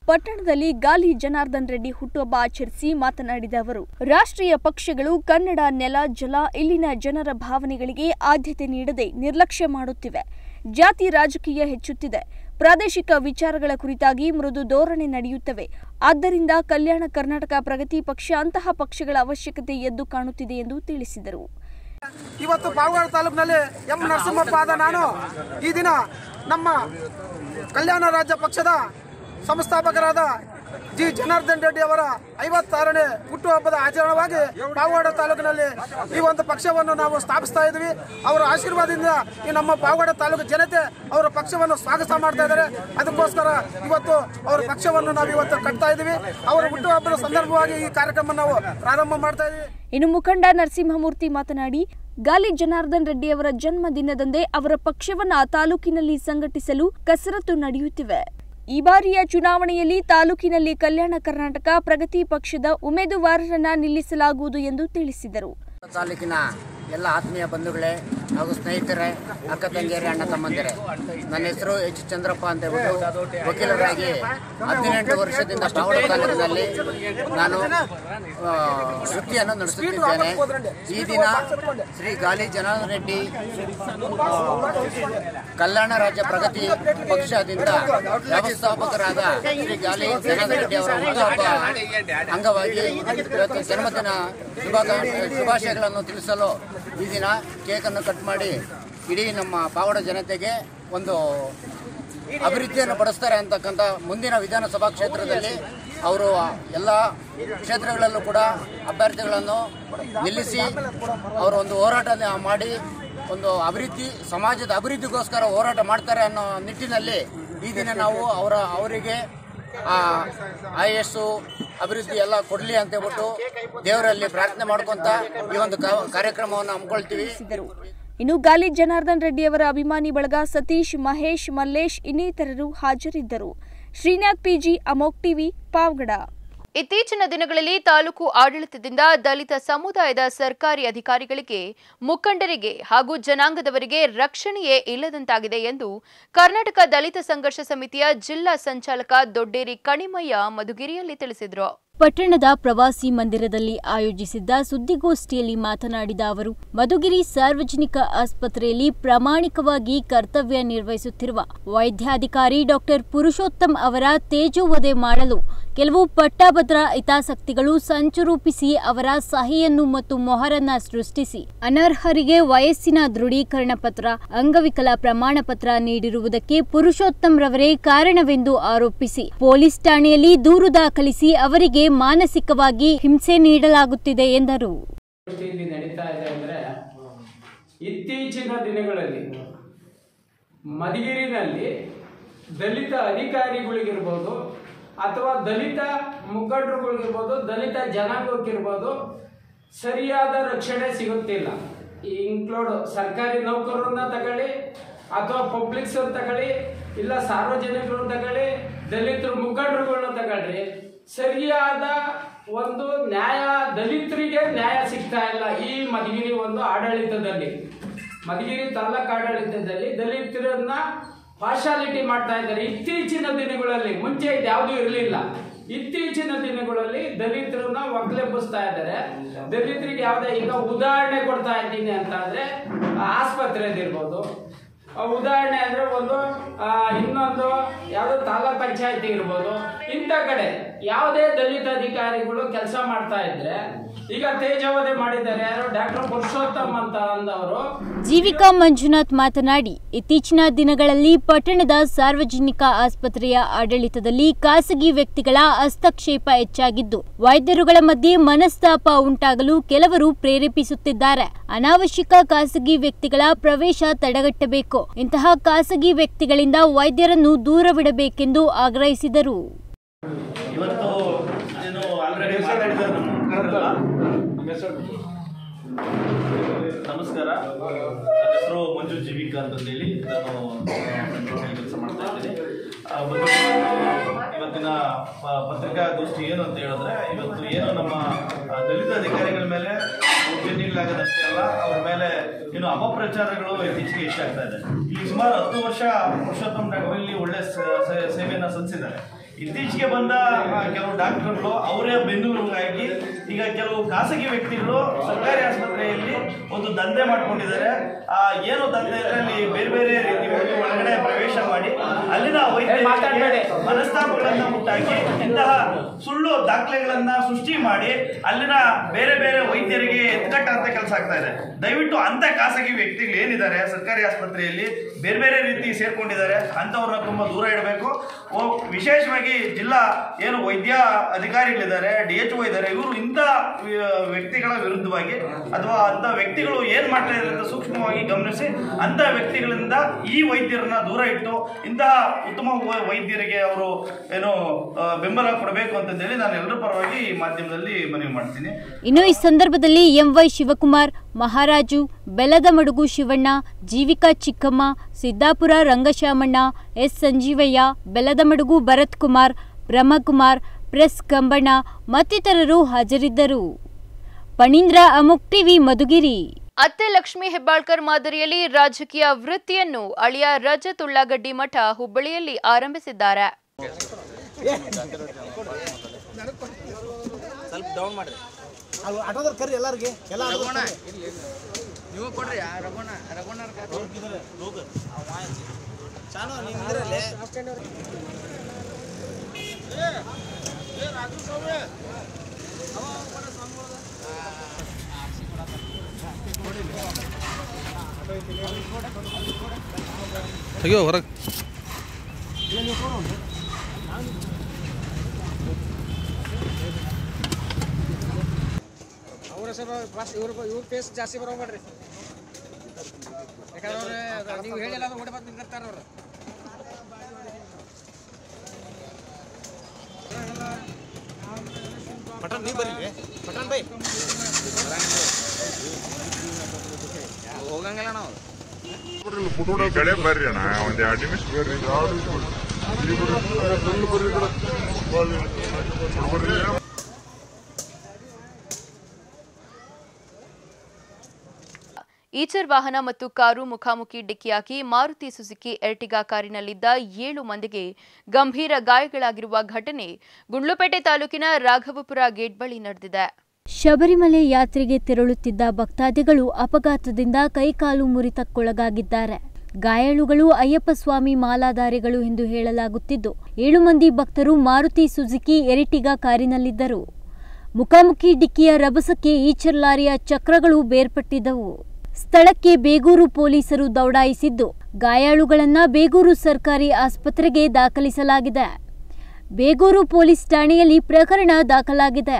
ಪಟ್ಟಣದಲ್ಲಿ ಗಾಲಿ ಜನಾರ್ದನ್ ರೆಡ್ಡಿ ಹುಟ್ಟುಹಬ್ಬ ಆಚರಿಸಿ ಮಾತನಾಡಿದ ಅವರು ರಾಷ್ಟ್ರೀಯ ಪಕ್ಷಗಳು ಕನ್ನಡ ನೆಲ ಜಲ ಇಲ್ಲಿನ ಜನರ ಭಾವನೆಗಳಿಗೆ ಆದ್ಯತೆ ನೀಡದೆ ನಿರ್ಲಕ್ಷ್ಯ ಮಾಡುತ್ತಿವೆ ಜಾತಿ ರಾಜಕೀಯ ಹೆಚ್ಚುತ್ತಿದೆ ಪ್ರಾದೇಶಿಕ ವಿಚಾರಗಳ ಕುರಿತಾಗಿ ಮೃದು ಧೋರಣೆ ನಡೆಯುತ್ತವೆ ಆದ್ದರಿಂದ ಕಲ್ಯಾಣ ಕರ್ನಾಟಕ ಪ್ರಗತಿ ಪಕ್ಷ ಅಂತಹ ಪಕ್ಷಗಳ ಅವಶ್ಯಕತೆ ಎದ್ದು ಕಾಣುತ್ತಿದೆ ಎಂದು ತಿಳಿಸಿದರು ಇವತ್ತು ಪಾವಗಡ ತಾಲೂಕಿನಲ್ಲಿ ಎಂ ನರಸಿಂಹಪ್ಪ ಆದ ನಾನು ಈ ದಿನ ನಮ್ಮ ಕಲ್ಯಾಣ ರಾಜ್ಯ ಪಕ್ಷದ ಸಂಸ್ಥಾಪಕರಾದ ಜಿ ಜನಾರ್ದನ್ ರೆಡ್ಡಿ ಅವರ ಐವತ್ತಾರನೇ ಹುಟ್ಟುಹಬ್ಬದ ಆಚರಣೆವಾಗಿ ಪಾವಗಡ ತಾಲೂಕಿನಲ್ಲಿ ಈ ಒಂದು ಪಕ್ಷವನ್ನು ನಾವು ಸ್ಥಾಪಿಸ್ತಾ ಇದ್ವಿ ಅವರ ಆಶೀರ್ವಾದದಿಂದ ಈ ನಮ್ಮ ಪಾವಗಡ ತಾಲೂಕು ಜನತೆ ಅವರ ಪಕ್ಷವನ್ನು ಸ್ವಾಗತ ಮಾಡ್ತಾ ಇದ್ದಾರೆ ಅದಕ್ಕೋಸ್ಕರ ಇವತ್ತು ಅವರ ಪಕ್ಷವನ್ನು ನಾವು ಇವತ್ತು ಕಟ್ತಾ ಇದ್ದೀವಿ ಅವರ ಹುಟ್ಟುಹಬ್ಬದ ಸಂದರ್ಭವಾಗಿ ಈ ಕಾರ್ಯಕ್ರಮ ನಾವು ಪ್ರಾರಂಭ ಮಾಡ್ತಾ ಇದ್ದೀವಿ ಇನ್ನು ಮುಖಂಡ ನರಸಿಂಹಮೂರ್ತಿ ಮಾತನಾಡಿ ಗಾಲಿ ಜನಾರ್ದನ್ ರೆಡ್ಡಿ ಅವರ ಜನ್ಮ ದಿನದಂದೇ ಅವರ ಪಕ್ಷವನ್ನ ತಾಲೂಕಿನಲ್ಲಿ ಸಂಘಟಿಸಲು ಕಸರತ್ತು ನಡೆಯುತ್ತಿವೆ ಈ ಬಾರಿಯ ಚುನಾವಣೆಯಲ್ಲಿ ತಾಲೂಕಿನಲ್ಲಿ ಕಲ್ಯಾಣ ಕರ್ನಾಟಕ ಪ್ರಗತಿ ಪಕ್ಷದ ಉಮೇದುವಾರರನ್ನ ನಿಲ್ಲಿಸಲಾಗುವುದು ಎಂದು ತಿಳಿಸಿದರು ತಾಲೂಕಿನ ಎಲ್ಲ ಆತ್ಮೀಯ ಬಂಧುಗಳೇ ಹಾಗೂ ಸ್ನೇಹಿತರೇ ಅಕ್ಕ ತಂಗಿಯರೇ ಅಣ್ಣ ತಮ್ಮಂದಿರೇ ನನ್ನ ಹೆಸರು ಎಚ್ ಚಂದ್ರಪ್ಪ ಅಂತ ಹೇಳ್ಬಿಟ್ಟು ವಕೀಲರಾಗಿ ಹದಿನೆಂಟು ವರ್ಷದಿಂದ ಪಾವಡ ತಾಲೂಕಿನಲ್ಲಿ ನಾನು ಆ, ವೃತ್ತಿಯನ್ನು ನಡೆಸುತ್ತಿದ್ದೇನೆ ಈ ದಿನ ಶ್ರೀ ಗಾಲಿ ಜನಾರ್ದನ ರೆಡ್ಡಿ ಆ, ಕಲ್ಯಾಣ ರಾಜ್ಯ ಪ್ರಗತಿ ಪಕ್ಷದಿಂದ ವ್ಯವಸ್ಥಾಪಕರಾದ ಶ್ರೀ ಗಾಲಿ ಜನಾರ್ದನ ರೆಡ್ಡಿ ಅವರ ಹುಟ್ಟುಹಬ್ಬ ಅಂಗವಾಗಿ ಇವತ್ತು ಜನ್ಮದಿನ ಶುಭಾಕಾಂಕ್ಷ ಶುಭಾಶಯಗಳನ್ನು ತಿಳಿಸಲು ಈ ದಿನ ಕೇಕನ್ನು ಕಟ್ ಮಾಡಿ ಇಡೀ ನಮ್ಮ ಪಾವಡ ಜನತೆಗೆ ಒಂದು ಅಭಿವೃದ್ಧಿಯನ್ನು ಪಡಿಸ್ತಾರೆ ಅಂತಕ್ಕಂಥ ಮುಂದಿನ ವಿಧಾನಸಭಾ ಕ್ಷೇತ್ರದಲ್ಲಿ ಅವರು ಎಲ್ಲ ಕ್ಷೇತ್ರಗಳಲ್ಲೂ ಕೂಡ ಅಭ್ಯರ್ಥಿಗಳನ್ನು ನಿಲ್ಲಿಸಿ ಅವರು ಒಂದು ಹೋರಾಟ ಮಾಡಿ ಒಂದು ಅಭಿವೃದ್ಧಿ ಸಮಾಜದ ಅಭಿವೃದ್ಧಿಗೋಸ್ಕರ ಹೋರಾಟ ಮಾಡ್ತಾರೆ ಅನ್ನೋ ನಿಟ್ಟಿನಲ್ಲಿ ಈ ದಿನ ನಾವು ಅವರ ಅವರಿಗೆ ಐ ಎಸ್ ಅಭಿವೃದ್ಧಿ ಎಲ್ಲ ಕೊಡಲಿ ಅಂತ ಹೇಳ್ಬಿಟ್ಟು ದೇವರಲ್ಲಿ ಪ್ರಾರ್ಥನೆ ಮಾಡ್ಕೊಂತ ಈ ಒಂದು ಕಾ- ಕಾರ್ಯಕ್ರಮವನ್ನು ಹಮ್ಮಿಕೊಳ್ತೀವಿ ಇನ್ನು ಗಾಲಿ ಜನಾರ್ದನ್ ರೆಡ್ಡಿ ಅವರ ಅಭಿಮಾನಿ ಬಳಗ ಸತೀಶ್ ಮಹೇಶ್ ಮಲ್ಲೇಶ್ ಇನ್ನಿತರರು ಹಾಜರಿದ್ದರು ಶ್ರೀನಾಥ್ ಪಿಜಿ ಅಮೋಕ್ ಟಿವಿ ಪಾವಗಡ ಇತ್ತೀಚಿನ ದಿನಗಳಲ್ಲಿ ತಾಲೂಕು ಆಡಳಿತದಿಂದ ದಲಿತ ಸಮುದಾಯದ ಸರ್ಕಾರಿ ಅಧಿಕಾರಿಗಳಿಗೆ ಮುಖಂಡರಿಗೆ ಹಾಗೂ ಜನಾಂಗದವರಿಗೆ ರಕ್ಷಣೆಯೇ ಇಲ್ಲದಂತಾಗಿದೆ ಎಂದು ಕರ್ನಾಟಕ ದಲಿತ ಸಂಘರ್ಷ ಸಮಿತಿಯ ಜಿಲ್ಲಾ ಸಂಚಾಲಕ ದೊಡ್ಡೇರಿ ಕಣಿಮಯ್ಯ ಮಧುಗಿರಿಯಲ್ಲಿ ತಿಳಿಸಿದರು ಪಟ್ಟಣದ ಪ್ರವಾಸಿ ಮಂದಿರದಲ್ಲಿ ಆಯೋಜಿಸಿದ್ದ ಸುದ್ದಿಗೋಷ್ಠಿಯಲ್ಲಿ ಮಾತನಾಡಿದ ಅವರು ಮಧುಗಿರಿ ಸಾರ್ವಜನಿಕ ಆಸ್ಪತ್ರೆಯಲ್ಲಿ ಪ್ರಾಮಾಣಿಕವಾಗಿ ಕರ್ತವ್ಯ ನಿರ್ವಹಿಸುತ್ತಿರುವ ವೈದ್ಯಾಧಿಕಾರಿ ಡಾಕ್ಟರ್ ಪುರುಷೋತ್ತಮ್ ಅವರ ತೇಜೋವಧೆ ಮಾಡಲು ಕೆಲವು ಪಟ್ಟಾಭದ್ರ ಹಿತಾಸಕ್ತಿಗಳು ಸಂಚು ರೂಪಿಸಿ ಅವರ ಸಹಿಯನ್ನು ಮತ್ತು ಮೊಹರನ್ನ ಸೃಷ್ಟಿಸಿ ಅನರ್ಹರಿಗೆ ವಯಸ್ಸಿನ ದೃಢೀಕರಣ ಪತ್ರ ಅಂಗವಿಕಲ ಪ್ರಮಾಣ ಪತ್ರ ನೀಡಿರುವುದಕ್ಕೆ ಪುರುಷೋತ್ತಮ್ ರವರೇ ಕಾರಣವೆಂದು ಆರೋಪಿಸಿ ಪೊಲೀಸ್ ಠಾಣೆಯಲ್ಲಿ ದೂರು ದಾಖಲಿಸಿ ಅವರಿಗೆ ಮಾನಸಿಕವಾಗಿ ಹಿಂಸೆ ನೀಡಲಾಗುತ್ತಿದೆ ಎಂದರು ಇಲ್ಲಿ ನಡೀತಾ ಇದೆ ಅಂದರೆ ಇತ್ತೀಚಿನ ದಿನಗಳಲ್ಲಿ ಮಧುಗಿರಿನಲ್ಲಿ ದಲಿತ ಅಧಿಕಾರಿಗಳಿಗಿರ್ಬೋದು ಅಥವಾ ದಲಿತ ಮುಖಂಡರುಗಳಿಗಿರ್ಬೋದು ದಲಿತ ಜನಾಂಗಕ್ಕಿರ್ಬೋದು ಸರಿಯಾದ ರಕ್ಷಣೆ ಸಿಗುತ್ತಿಲ್ಲ ಇನ್ಕ್ಲೂಡ್ ಸರ್ಕಾರಿ ನೌಕರರನ್ನ ತಗೊಳ್ಳಿ ಅಥವಾ ಪಬ್ಲಿಕ್ಸ್ ತಗೊಳ್ಳಿ ಇಲ್ಲ ಸಾರ್ವಜನಿಕರನ್ನ ತಗೊಳ್ಳಿ ದಲಿತರು ಮುಖಂಡರುಗಳನ್ನ ತಗೊಳ್ರಿ ಸರಿಯಾದ ಒಂದು ನ್ಯಾಯ ದಲಿತರಿಗೆ ನ್ಯಾಯ ಸಿಗ್ತಾ ಇಲ್ಲ ಈ ಮಧುಗಿರಿ ಒಂದು ಆಡಳಿತದಲ್ಲಿ ಮಧುಗಿರಿ ತಾಲೂಕು ಆಡಳಿತದಲ್ಲಿ ದಲಿತರನ್ನ ಪಾರ್ಶಾಲಿಟಿ ಮಾಡ್ತಾ ಇದ್ದಾರೆ ಇತ್ತೀಚಿನ ದಿನಗಳಲ್ಲಿ ಮುಂಚೆ ಇದು ಯಾವುದೂ ಇರಲಿಲ್ಲ ಇತ್ತೀಚಿನ ದಿನಗಳಲ್ಲಿ ದಲಿತರನ್ನ ಒಗ್ಲೆಬ್ಬಿಸ್ತಾ ಇದ್ದಾರೆ ದಲಿತರಿಗೆ ಯಾವುದೇ ಈಗ ಉದಾಹರಣೆ ಕೊಡ್ತಾ ಇದ್ದೀನಿ ಅಂತ ಅಂದ್ರೆ ಆಸ್ಪತ್ರೆದಿರ್ಬೋದು ಆ ಉದಾಹರಣೆ ಅಂದ್ರೆ ಒಂದು ಆ, ಇನ್ನೊಂದು ಯಾವುದೋ ತಾಲೂಕ್ ಪಂಚಾಯತಿ ಇರ್ಬೋದು ಇಂಥ ಕಡೆ ಯಾವುದೇ ದಲಿತ ಅಧಿಕಾರಿಗಳು ಕೆಲಸ ಮಾಡ್ತಾ ಇದ್ರೆ ಈಗ ತೇಜವಧೆ ಮಾಡಿದ್ದಾರೆ ಯಾರು ಡಾಕ್ಟರ್ ಪುರುಷೋತ್ತಮ್ ಅಂತ ಅಂದವರು ಜೀವಿಕಾ ಮಂಜುನಾಥ್ ಮಾತನಾಡಿ ಇತ್ತೀಚಿನ ದಿನಗಳಲ್ಲಿ ಪಟ್ಟಣದ ಸಾರ್ವಜನಿಕ ಆಸ್ಪತ್ರೆಯ ಆಡಳಿತದಲ್ಲಿ ಖಾಸಗಿ ವ್ಯಕ್ತಿಗಳ ಹಸ್ತಕ್ಷೇಪ ಹೆಚ್ಚಾಗಿದ್ದು ವೈದ್ಯರುಗಳ ಮಧ್ಯೆ ಮನಸ್ತಾಪ ಉಂಟಾಗಲು ಕೆಲವರು ಪ್ರೇರೇಪಿಸುತ್ತಿದ್ದಾರೆ ಅನಾವಶ್ಯಕ ಖಾಸಗಿ ವ್ಯಕ್ತಿಗಳ ಪ್ರವೇಶ ತಡೆಗಟ್ಟಬೇಕು ಇಂತಹ ಖಾಸಗಿ ವ್ಯಕ್ತಿಗಳಿಂದ ವೈದ್ಯರನ್ನು ದೂರವಿಡಬೇಕೆಂದು ಆಗ್ರಹಿಸಿದರು ಇವತ್ತು ಏನು ಆಲ್ರೆಡಿ ಮಾತಾಡಿದ್ದಾರೆ ನಮ್ಮ ಮುಖಂಡರೆಲ್ಲ. ನಮಸ್ಕಾರ ನನ್ನ ಹೆಸರು ಮಂಜು ಜೀವಿಕಾ ಅಂತಂದೇಳಿ ನಾನು ಕೆಲಸ ಮಾಡ್ತಾ ಇದ್ದೀನಿ ಆ, ಬಂದು ಇವತ್ತಿನ ಪ- ಪತ್ರಿಕಾಗೋಷ್ಠಿ ಏನು ಅಂತ ಹೇಳಿದ್ರೆ ಇವತ್ತು ಏನು ನಮ್ಮ ಆ, ದಲಿತ ಅಧಿಕಾರಿಗಳ ಮೇಲೆ ಉದ್ಯೋಗಿಗಳಾಗೋದಷ್ಟೇ ಅಲ್ಲ ಅವ್ರ ಮೇಲೆ ಏನು ಅಪಪ್ರಚಾರಗಳು ಇತ್ತೀಚೆಗೆ ಇಷ್ಟ ಆಗ್ತಾ ಇದೆ ಇಲ್ಲಿ ಸುಮಾರು ಹತ್ತು ವರ್ಷ ಪುರುಷೋತ್ತಮ್ ಡಾಕ್ಟರ್ ಇಲ್ಲಿ ಒಳ್ಳೆ ಸ- ಸೇ- ಸೇವೆಯನ್ನು ಸಲ್ಲಿಸಿದ್ದಾರೆ ಇತ್ತೀಚೆಗೆ ಬಂದ ಆ, ಕೆಲವು ಡಾಕ್ಟರ್ಗಳು ಅವರೇ ಬೆನ್ನೆಲುಬಾಗಿ ಈಗ ಕೆಲವು ಖಾಸಗಿ ವ್ಯಕ್ತಿಗಳು ಸರ್ಕಾರಿ ಆಸ್ಪತ್ರೆಯಲ್ಲಿ ಒಂದು ದಂಧೆ ಮಾಡ್ಕೊಂಡಿದ್ದಾರೆ ಆ ಏನು ದಂಧೆ ಅಂದ್ರೆ ಅಲ್ಲಿ ಬೇರೆ ಬೇರೆ ರೀತಿ ಒಂದು ಒಳಗಡೆ ಪ್ರವೇಶ ಮಾಡಿ ಅಲ್ಲಿನ ವೈದ್ಯರಿಗೆ ಮನಸ್ತಾಪಗಳನ್ನ ಉಂಟಾಗಿ ಇಂತಹ ಸುಳ್ಳು ದಾಖಲೆಗಳನ್ನ ಸೃಷ್ಟಿ ಮಾಡಿ ಅಲ್ಲಿನ ಬೇರೆ ಬೇರೆ ವೈದ್ಯರಿಗೆ ಎತ್ಕಟ್ಟಂತ ಕೆಲಸ ಆಗ್ತಾ ಇದೆ ದಯವಿಟ್ಟು ಅಂತ ಖಾಸಗಿ ವ್ಯಕ್ತಿಗಳು ಏನಿದ್ದಾರೆ ಸರ್ಕಾರಿ ಆಸ್ಪತ್ರೆಯಲ್ಲಿ ಬೇರೆ ಬೇರೆ ರೀತಿ ಸೇರ್ಕೊಂಡಿದ್ದಾರೆ ಅಂತವ್ರನ್ನ ತುಂಬಾ ದೂರ ಇಡಬೇಕು ವಿಶೇಷವಾಗಿ ಜಿಲ್ಲಾ ಏನು ವೈದ್ಯ ಅಧಿಕಾರಿಗಳಿದ್ದಾರೆ ಡಿ ಎಚ್ ಒ ಇದ್ದಾರೆ ಇವರು ಇಂಥ ಆ, ವ್ಯಕ್ತಿಗಳ ವಿರುದ್ಧವಾಗಿ ಅಥವಾ ಅಂತ ವ್ಯಕ್ತಿಗಳು ಏನ್ ಮಾಡ್ತಾ ಇದ್ದಾರೆ ಅಂತ ಸೂಕ್ಷ್ಮವಾಗಿ ಗಮನಿಸಿ ಅಂತ ವ್ಯಕ್ತಿಗಳಿಂದ ಈ ವೈದ್ಯರನ್ನ ದೂರ ಇಟ್ಟು ಇಂತಹ ಉತ್ತಮ ವ- ವೈದ್ಯರಿಗೆ ಅವರು ಏನು ಆ, ಬೆಂಬಲ ಕೊಡಬೇಕು ಅಂತಂದೇಳಿ ನಾನು ಎಲ್ಲರ ಪರವಾಗಿ ಈ ಮಾಧ್ಯಮದಲ್ಲಿ ಮನವಿ ಮಾಡ್ತೀನಿ ಇನ್ನು ಈ ಸಂದರ್ಭದಲ್ಲಿ ಎಂವೈ ಶಿವಕುಮಾರ್ ಮಹಾರಾಜು ಬೆಲ್ಲದ ಮಡುಗು ಶಿವಣ್ಣ ಜೀವಿಕಾ ಚಿಕ್ಕಮ್ಮ ಸಿದ್ದಾಪುರ ರಂಗಶ್ಯಾಮಣ್ಣ ಎಸ್ ಸಂಜೀವಯ್ಯ ಬೆಲ್ಲದ ಮಡುಗು ಭರತ್ ಕುಮಾರ್ ಬ್ರಹ್ಮಕುಮಾರ್ ಪ್ರೆಸ್ ಕಂಬಣ್ಣ ಮತ್ತಿತರರು ಹಾಜರಿದ್ದರು ಪಣೀಂದ್ರ ಅಮುಕ್ ಟಿವಿ ಮಧುಗಿರಿ ಅತ್ತೆ ಲಕ್ಷ್ಮೀ ಹೆಬ್ಬಾಳ್ಕರ್ ಮಾದರಿಯಲ್ಲಿ ರಾಜಕೀಯ ವೃತ್ತಿಯನ್ನು ಅಳಿಯ ರಜತ್ ಉಳ್ಳಾಗಡ್ಡಿ ಮಠ ಹುಬ್ಬಳ್ಳಿಯಲ್ಲಿ ಆರಂಭಿಸಿದ್ದಾರೆ ಸ್ವಲ್ಪ ಡೌನ್ ಮಾಡ್ರಿ ಅದು ಆಟೋದಲ್ಲಿ ಕರಿ ಎಲ್ಲರಿಗೆ ಎಲ್ಲ ರಘುವಣ ನೀವು ಕೊಡ್ರಿ ಆ ರಘುವಣ ರಘುವಣ ಚಾನು ನೀವು ಇದ್ರಲ್ಲಿ ತೆಗಿಯೋ ಹೊರಗೆ ಅವ್ರ ಹೆಸರು ಫಸ್ಟ್ ಇವ್ರ ಇವ್ರ ಪೇಸ್ ಜಾಸ್ತಿ ಬರೋಬೇಡ್ರಿ ಯಾಕಂದ್ರೆ ಅವ್ರು ನೀವು ಹೇಳಿಲ್ಲ ಅಂದ್ರೆ ಓಡಿ ಬಂದು ನಿಂತಿರ್ತಾರೆ ಅವ್ರು ಪಟನ್ ನೀವು ಬರ್ರಿ ಪಟನ್ ಬೈ ಹೋಗಂಗಿಲ್ಲ ನಾವು ಈ ಕಡೆ ಬರ್ರಿ ಅಣ್ಣ ಒಂದ್ ಎರಡು ನಿಮಿಷ ಬರ್ರಿ ಈಚರ್ ವಾಹನ ಮತ್ತು ಕಾರು ಮುಖಾಮುಖಿ ಡಿಕ್ಕಿಯಾಗಿ ಮಾರುತಿ ಸುಜುಕಿ ಎರ್ಟಿಗಾ ಕಾರಿನಲ್ಲಿದ್ದ ಏಳು ಮಂದಿಗೆ ಗಂಭೀರ ಗಾಯಗಳಾಗಿರುವ ಘಟನೆ ಗುಂಡ್ಲುಪೇಟೆ ತಾಲೂಕಿನ ರಾಘವಪುರ ಗೇಟ್ ಬಳಿ ನಡೆದಿದೆ ಶಬರಿಮಲೆ ಯಾತ್ರೆಗೆ ತೆರಳುತ್ತಿದ್ದ ಭಕ್ತಾದಿಗಳು ಅಪಘಾತದಿಂದ ಕೈಕಾಲು ಮುರಿತಕ್ಕೊಳಗಾಗಿದ್ದಾರೆ ಗಾಯಾಳುಗಳು ಅಯ್ಯಪ್ಪ ಸ್ವಾಮಿ ಮಾಲಾಧಾರಿಗಳು ಎಂದು ಹೇಳಲಾಗುತ್ತಿದ್ದು ಏಳು ಮಂದಿ ಭಕ್ತರು ಮಾರುತಿ ಸುಜುಕಿ ಎರಿಟಿಗಾ ಕಾರಿನಲ್ಲಿದ್ದರು ಮುಖಾಮುಖಿ ಡಿಕ್ಕಿಯ ರಭಸಕ್ಕೆ ಈಚರ್ ಲಾರಿಯ ಚಕ್ರಗಳು ಬೇರ್ಪಟ್ಟಿದ್ದವು ಸ್ಥಳಕ್ಕೆ ಬೇಗೂರು ಪೊಲೀಸರು ದೌಡಾಯಿಸಿದ್ದು ಗಾಯಾಳುಗಳನ್ನ ಬೇಗೂರು ಸರ್ಕಾರಿ ಆಸ್ಪತ್ರೆಗೆ ದಾಖಲಿಸಲಾಗಿದೆ ಬೇಗೂರು ಪೊಲೀಸ್ ಠಾಣೆಯಲ್ಲಿ ಪ್ರಕರಣ ದಾಖಲಾಗಿದೆ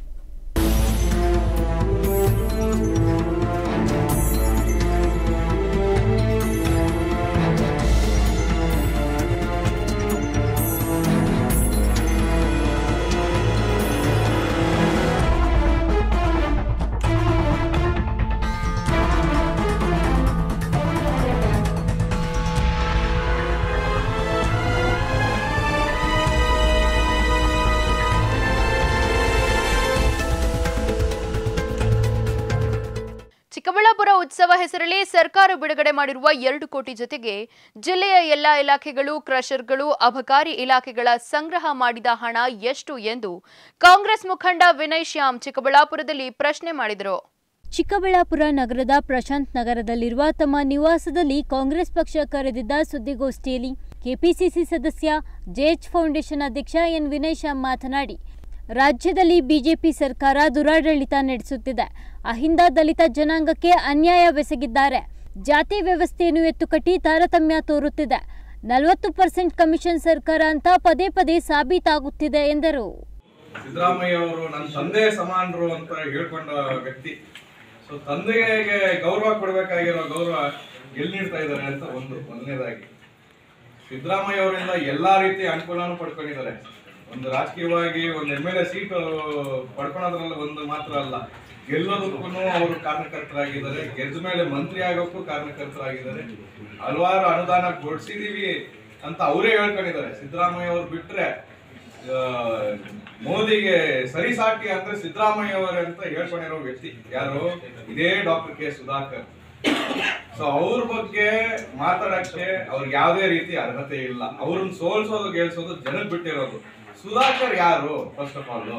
ಚಿಕ್ಕಬಳ್ಳಾಪುರ ಉತ್ಸವ ಹೆಸರಲ್ಲಿ ಸರ್ಕಾರ ಬಿಡುಗಡೆ ಮಾಡಿರುವ ಎರಡು ಕೋಟಿ ಜೊತೆಗೆ ಜಿಲ್ಲೆಯ ಎಲ್ಲಾ ಇಲಾಖೆಗಳು ಕ್ರಷರ್ಗಳು ಅಬಕಾರಿ ಇಲಾಖೆಗಳ ಸಂಗ್ರಹ ಮಾಡಿದ ಹಣ ಎಷ್ಟು ಎಂದು ಕಾಂಗ್ರೆಸ್ ಮುಖಂಡ ವಿನಯ್ ಶ್ಯಾಮ್ ಚಿಕ್ಕಬಳ್ಳಾಪುರದಲ್ಲಿ ಪ್ರಶ್ನೆ ಮಾಡಿದರು ಚಿಕ್ಕಬಳ್ಳಾಪುರ ನಗರದ ಪ್ರಶಾಂತ್ ನಗರದಲ್ಲಿರುವ ತಮ್ಮ ನಿವಾಸದಲ್ಲಿ ಕಾಂಗ್ರೆಸ್ ಪಕ್ಷ ಕರೆದಿದ್ದ ಸುದ್ದಿಗೋಷ್ಠಿಯಲ್ಲಿ ಕೆಪಿಸಿಸಿ ಸದಸ್ಯ ಜೆಎಚ್ ಫೌಂಡೇಶನ್ ಅಧ್ಯಕ್ಷ ಎನ್ ವಿನಯ್ ಶ್ಯಾಮ್ ಮಾತನಾಡಿ ರಾಜ್ಯದಲ್ಲಿ ಬಿಜೆಪಿ ಸರ್ಕಾರ ದುರಾಡಳಿತ ನಡೆಸುತ್ತಿದೆ ಅಹಿಂದ ದಲಿತ ಜನಾಂಗಕ್ಕೆ ಅನ್ಯಾಯವೆಸಗಿದ್ದಾರೆ ಜಾತಿ ವ್ಯವಸ್ಥೆಯನ್ನು ಎತ್ತುಕಟ್ಟಿ ತಾರತಮ್ಯ ತೋರುತ್ತಿದೆ ನಲವತ್ತು ಪರ್ಸೆಂಟ್ ಕಮಿಷನ್ ಸರ್ಕಾರ ಅಂತ ಪದೇ ಪದೇ ಸಾಬೀತಾಗುತ್ತಿದೆ ಎಂದರು ಸಿದ್ದರಾಮಯ್ಯ ಅವರು ನನ್ನ ತಂದೆ ಸಮಾನರು ಅಂತ ಹೇಳ್ಕೊಂಡ ವ್ಯಕ್ತಿ ಸೊ ತಂದೆಗೆ ಗೌರವ ಕೊಡಬೇಕಾಗಿರೋ ಗೌರವ ಎಲ್ಲಿ ನೀಡ್ತಾ ಇದ್ದಾರೆ ಅಂತ ಒಂದು ಮೊದಲನೇದಾಗಿ ಸಿದ್ದರಾಮಯ್ಯ ಅವರಿಂದ ಎಲ್ಲಾ ರೀತಿಯ ಅನುಕೂಲನೂ ಪಡ್ಕೊಂಡಿದ್ದಾರೆ ಒಂದು ರಾಜಕೀಯವಾಗಿ ಒಂದು ಎಮ್ ಎಲ್ ಎ ಸೀಟ್ ಪಡ್ಕೊಳೋದ್ರಲ್ಲಿ ಒಂದು ಮಾತ್ರ ಅಲ್ಲ ಗೆಲ್ಲೋದಕ್ಕೂ ಅವರು ಕಾರಣಕರ್ತರಾಗಿದ್ದಾರೆ ಗೆದ್ದ ಮೇಲೆ ಮಂತ್ರಿ ಆಗೋಕ್ಕೂ ಕಾರಣಕರ್ತರಾಗಿದ್ದಾರೆ ಹಲವಾರು ಅನುದಾನ ಕೊಡ್ಸಿದೀವಿ ಅಂತ ಅವರೇ ಹೇಳ್ಕೊಂಡಿದ್ದಾರೆ ಸಿದ್ದರಾಮಯ್ಯ ಅವ್ರು ಬಿಟ್ರೆ ಆ, ಮೋದಿಗೆ ಸರಿಸಾಟಿ ಅಂದ್ರೆ ಸಿದ್ದರಾಮಯ್ಯ ಅವರೇ ಅಂತ ಹೇಳ್ಕೊಂಡಿರೋ ವ್ಯಕ್ತಿ ಯಾರು ಇದೇ ಡಾಕ್ಟರ್ ಕೆ ಸುಧಾಕರ್ ಸೊ ಅವ್ರ ಬಗ್ಗೆ ಮಾತಾಡಕ್ಕೆ ಅವ್ರಿಗೆ ಯಾವುದೇ ರೀತಿ ಅರ್ಹತೆ ಇಲ್ಲ ಅವ್ರನ್ನ ಸೋಲ್ಸೋದು ಗೆಲ್ಸೋದು ಜನಕ್ಕೆ ಬಿಟ್ಟಿರೋದು ಸುಧಾಕರ್ ಯಾರು ಫಸ್ಟ್ ಆಫ್ ಆಲ್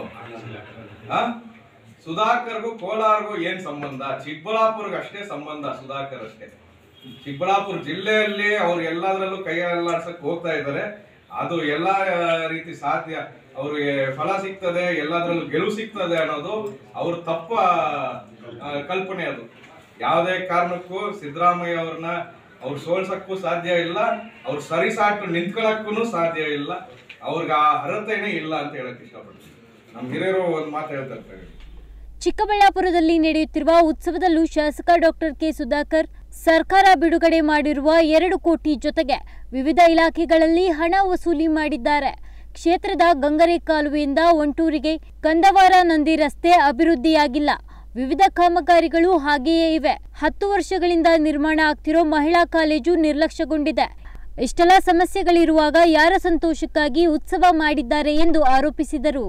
ಸುಧಾಕರ್ಗೂ ಕೋಲಾರ್ಗೂ ಏನ್ ಸಂಬಂಧ ಚಿಕ್ಕಬಳ್ಳಾಪುರ್ಗೆ ಅಷ್ಟೇ ಸಂಬಂಧ ಸುಧಾಕರ್ ಅಷ್ಟೇ ಚಿಕ್ಕಬಳ್ಳಾಪುರ ಜಿಲ್ಲೆಯಲ್ಲಿ ಅವ್ರು ಎಲ್ಲದರಲ್ಲೂ ಕೈ ಅಲ್ಲಾಡ್ಸಕ್ ಹೋಗ್ತಾ ಇದ್ದಾರೆ ಅದು ಎಲ್ಲಾ ರೀತಿ ಸಾಧ್ಯ ಅವ್ರಿಗೆ ಫಲ ಸಿಗ್ತದೆ ಎಲ್ಲದರಲ್ಲೂ ಗೆಲುವು ಸಿಗ್ತದೆ ಅನ್ನೋದು ಅವ್ರ ತಪ್ಪ ಆ, ಕಲ್ಪನೆ ಅದು ಯಾವುದೇ ಕಾರಣಕ್ಕೂ ಸಿದ್ದರಾಮಯ್ಯ ಅವ್ರನ್ನ ಅವ್ರು ಸೋಲ್ಸಕ್ಕೂ ಸಾಧ್ಯ ಇಲ್ಲ ಅವ್ರು ಸರಿಸಾಟು ನಿಂತ್ಕೊಳಕ್ಕೂ ಸಾಧ್ಯ ಇಲ್ಲ ಅವ್ರಿಗೆ ಆ ಅರ್ಹತೆನೇ ಇಲ್ಲ ಅಂತ ಹೇಳಕ್ ಇಷ್ಟಪಡ್ತೀನಿ ನಮ್ ಹಿರಿಯರು ಒಂದ್ ಮಾತು ಹೇಳ್ತಾ ಇರ್ತಾರೆ ಚಿಕ್ಕಬಳ್ಳಾಪುರದಲ್ಲಿ ನಡೆಯುತ್ತಿರುವ ಉತ್ಸವದಲ್ಲೂ ಶಾಸಕ ಡಾಕ್ಟರ್ ಕೆ ಸುಧಾಕರ್ ಸರ್ಕಾರ ಬಿಡುಗಡೆ ಮಾಡಿರುವ ಎರಡು ಕೋಟಿ ಜೊತೆಗೆ ವಿವಿಧ ಇಲಾಖೆಗಳಲ್ಲಿ ಹಣ ವಸೂಲಿ ಮಾಡಿದ್ದಾರೆ ಕ್ಷೇತ್ರದ ಗಂಗರೆ ಕಾಲುವೆಯಿಂದ ಒಂಟೂರಿಗೆ ಕಂದವಾರ ನಂದಿ ರಸ್ತೆ ಅಭಿವೃದ್ಧಿಯಾಗಿಲ್ಲ ವಿವಿಧ ಕಾಮಗಾರಿಗಳು ಹಾಗೆಯೇ ಇವೆ ಹತ್ತು ವರ್ಷಗಳಿಂದ ನಿರ್ಮಾಣ ಆಗ್ತಿರೋ ಮಹಿಳಾ ಕಾಲೇಜು ನಿರ್ಲಕ್ಷ್ಯಗೊಂಡಿದೆ ಇಷ್ಟೆಲ್ಲ ಸಮಸ್ಯೆಗಳಿರುವಾಗ ಯಾರ ಸಂತೋಷಕ್ಕಾಗಿ ಉತ್ಸವ ಮಾಡಿದ್ದಾರೆ ಎಂದು ಆರೋಪಿಸಿದರು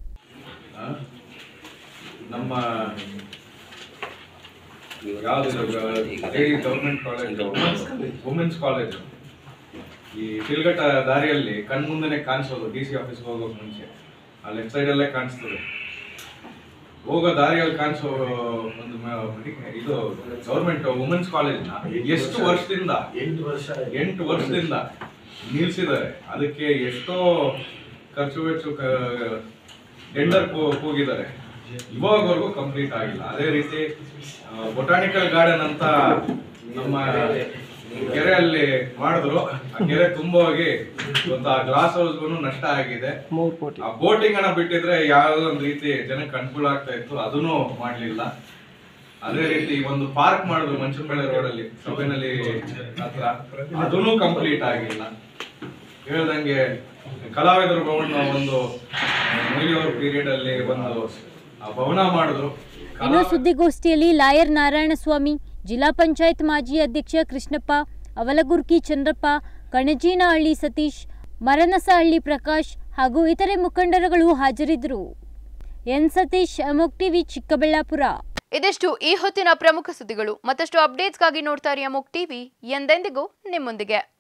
ನಮ್ಮ ಯಾವ್ದು ಗವರ್ಮೆಂಟ್ ಕಾಲೇಜ್ ವುಮೆನ್ಸ್ ಕಾಲೇಜ್ ಈ ತಿಲ್ಗಟ್ಟ ದಾರಿಯಲ್ಲಿ ಕಣ್ಮುಂದೆನೆ ಕಾಣಿಸೋದು ಡಿ ಸಿ ಆಫೀಸ್ಗೆ ಹೋಗೋಕ್ ಮುಂಚೆ ಆ ಲೆಫ್ಟ್ ಸೈಡ್ ಅಲ್ಲೇ ಕಾಣಿಸ್ತದೆ ಹೋಗೋ ದಾರಿಯಲ್ಲಿ ಕಾಣಿಸೋ ಒಂದು ಮ- ಇದು ಗವರ್ಮೆಂಟ್ ವುಮೆನ್ಸ್ ಕಾಲೇಜ್ನ ಎಷ್ಟು ವರ್ಷದಿಂದ ಎಂಟು ವರ್ಷ ಎಂಟು ವರ್ಷದಿಂದ ನಿಲ್ಸಿದ್ದಾರೆ ಅದಕ್ಕೆ ಎಷ್ಟೋ ಖರ್ಚು ವೆಚ್ಚು ಟೆಂಡರ್ ಕೂಗಿದ್ದಾರೆ ಇವಾಗವರೆಗೂ ಕಂಪ್ಲೀಟ್ ಆಗಿಲ್ಲ ಅದೇ ರೀತಿ ಬೊಟಾನಿಕಲ್ ಗಾರ್ಡನ್ ಅಂತ ನಮ್ಮ ಕೆರೆಯಲ್ಲಿ ಮಾಡಿದ್ರು ಆ ಕೆರೆ ತುಂಬ ಹೋಗಿ ಇವತ್ತು ಆ ಗ್ಲಾಸ್ ಹೌಸ್ಗೂ ನಷ್ಟ ಆಗಿದೆ ಆ ಬೋಟಿಂಗ್ ಅನ್ನ ಬಿಟ್ಟಿದ್ರೆ ಯಾವ್ದೋ ಒಂದು ರೀತಿ ಜನಕ್ಕೆ ಅನುಕೂಲ ಆಗ್ತಾ ಇತ್ತು ಅದನ್ನು ಮಾಡ್ಲಿಲ್ಲ ಅದೇ ರೀತಿ ಒಂದು ಪಾರ್ಕ್ ಮಾಡಿದ್ರು ಮಂಚನಬೆಳೆ ರೋಡ್ ಅಲ್ಲಿ ಸಭೆನಲ್ಲಿ ಹತ್ರ ಅದನ್ನು ಕಂಪ್ಲೀಟ್ ಆಗಿಲ್ಲ ಹೇಳ್ದಂಗೆ ಕಲಾವಿದರು ಭವನ ಒಂದು ಮುಗಿಯೋರ್ ಪೀರಿಯಡ್ ಅಲ್ಲಿ ಒಂದು ಆ ಭವನ ಮಾಡಿದ್ರು ಇನ್ನು ಸುದ್ದಿಗೋಷ್ಠಿಯಲ್ಲಿ ಲಾಯರ್ ನಾರಾಯಣಸ್ವಾಮಿ ಜಿಲ್ಲಾ ಪಂಚಾಯತ್ ಮಾಜಿ ಅಧ್ಯಕ್ಷ ಕೃಷ್ಣಪ್ಪ ಅವಲಗುರ್ಕಿ ಚಂದ್ರಪ್ಪ ಕಣಜೀನಹಳ್ಳಿ ಸತೀಶ್ ಮರನಸಹಳ್ಳಿ ಪ್ರಕಾಶ್ ಹಾಗೂ ಇತರೆ ಮುಖಂಡರುಗಳು ಹಾಜರಿದ್ದರು ಎನ್ ಸತೀಶ್ ಅಮೋಕ್ ಟಿವಿ ಚಿಕ್ಕಬಳ್ಳಾಪುರ ಇದಿಷ್ಟು ಈ ಹೊತ್ತಿನ ಪ್ರಮುಖ ಸುದ್ದಿಗಳು ಮತ್ತಷ್ಟು ಅಪ್ಡೇಟ್ಸ್ಗಾಗಿ ನೋಡ್ತಾರೆ ಅಮೋಕ್ ಟಿವಿ ಎಂದೆಂದಿಗೂ ನಿಮ್ಮೊಂದಿಗೆ